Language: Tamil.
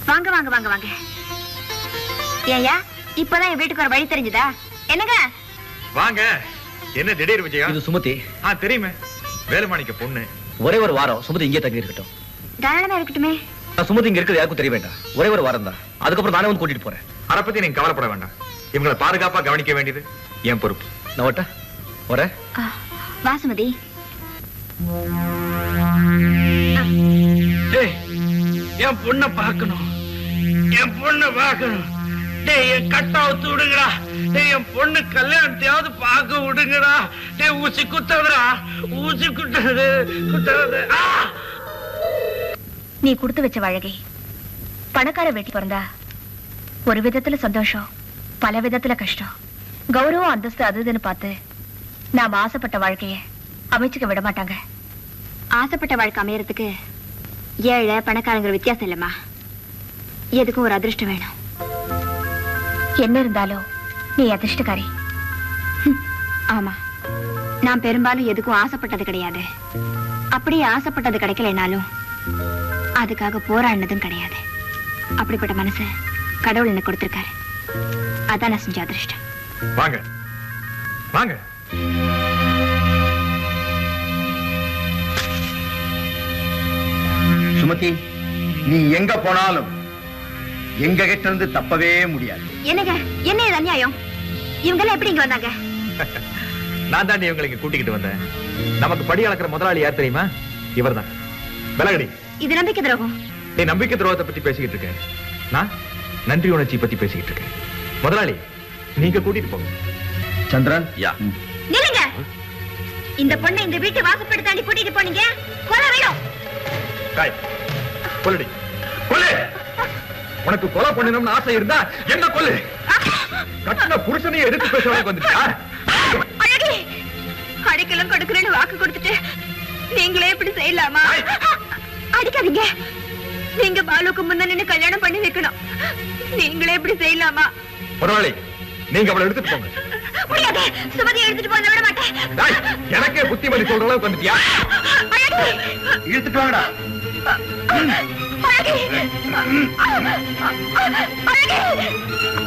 வாங்க வாங்க வாங்க வாங்க ஏயா இப்பதான் என் வீட்டுக்கு ஒரு வழி தெரிஞ்சுதா என்னங்க வாங்க என்ன திடீர் விஜயம் இது சுமதி ஆ தெரியுமே வேலுமாணிக்க பொண்ணு ஒரே ஒரு வாரம் சுமதி இங்கே தங்கி இருக்கட்டும் தாராளமா இருக்கட்டுமே நான் சுமதி இங்க இருக்கிறது யாருக்கும் தெரிய வேண்டாம் ஒரே ஒரு வாரம் தான் அதுக்கப்புறம் நானே வந்து கூட்டிட்டு போறேன் அதை பத்தி நீங்க கவலைப்பட வேண்டாம் இவங்களை பாதுகாப்பா கவனிக்க வேண்டியது என் பொறுப்பு நான் வரட்டா வரேன் ஆ, வாசுமதி டேய் என் பொண்ண பார்க்கணும் என் பொண்ண பார்க்கணும் டேய் என் கட்டாவத்து விடுங்கடா டேய் என் பொண்ணு கல்யாணத்தையாவது பார்க்க விடுங்கடா டேய் ஊசி குத்தாதுடா ஊசி குத்தாது குத்தாது ஆ நீ கொடுத்து வச்ச வழகை பணக்கார வெட்டி பிறந்தா ஒரு விதத்துல சந்தோஷம் பல விதத்துல கஷ்டம் கௌரவம் அந்தஸ்து அது இதுன்னு பார்த்து நாம ஆசைப்பட்ட வாழ்க்கைய அமைச்சுக்க விட மாட்டாங்க ஆசைப்பட்ட வாழ்க்கை அமையறதுக்கு ஏழை பணக்காரங்கிற வித்தியாசம் இல்லம்மா எதுக்கும் ஒரு அதிர்ஷ்டம் வேணும் என்ன இருந்தாலும் நீ அதிர்ஷ்டக்காரி ஹம், ஆமா நான் பெரும்பாலும் எதுக்கும் ஆசைப்பட்டது கிடையாது அப்படியே ஆசைப்பட்டது கிடைக்கலைனாலும் அதுக்காக போராடினதும் கிடையாது அப்படிப்பட்ட மனசு கடவுள் எனக்கு கொடுத்திருக்காரு அதான் நான் செஞ்ச அதிர்ஷ்டம் வாங்க வாங்க சுமதி நீ எங்க போனாலும் எங்க கிட்ட இருந்து தப்பவே முடியாது என்னங்க என்ன இது அநியாயம் இவங்க எல்லாம் எப்படி இங்க வந்தாங்க நான் தாண்டி இவங்களை இங்க கூட்டிக்கிட்டு வந்தேன் நமக்கு படி அளக்கிற முதலாளி யார் தெரியுமா இவர்தான் விலகடி இது நம்பிக்கை துரோகம் நீ நம்பிக்கை துரோகத்தை பத்தி பேசிக்கிட்டு இருக்க நான் நன்றி உணர்ச்சி பத்தி பேசிக்கிட்டு இருக்கேன் முதலாளி நீங்க கூட்டிட்டு போங்க சந்திரன் யா நில்லுங்க இந்த பொண்ணை இந்த வீட்டு வாசப்படி தாண்டி கூட்டிட்டு போனீங்க கொலை வேணும் காய் கொல்லுடி கொல்லு உனக்கு கொலை பண்ணணும்னு ஆசை இருந்தா என்ன கொல்லு கட்டின புருஷனையே எதிர்த்து பேசுறவங்க வந்துட்டா அழகி அடிக்கலும் கொடுக்கறேன்னு வாக்கு கொடுத்துட்டு நீங்களே இப்படி செய்யலாமா ஐய். அடிக்காதீங்க நீங்க பாலுக்கு முன்ன நின்னு கல்யாணம் பண்ணி வைக்கணும் நீங்களே இப்படி செய்யலாமா முதலாளி நீங்க அவளை எடுத்துட்டு போங்க முடியாது சுமதி எடுத்துட்டு போன விட மாட்டேன் டேய், எனக்கே புத்திமதி சொல்ற அளவுக்கு வந்துட்டியா அழகி இழுத்துட்டு வாங்கடா அழகி அழகி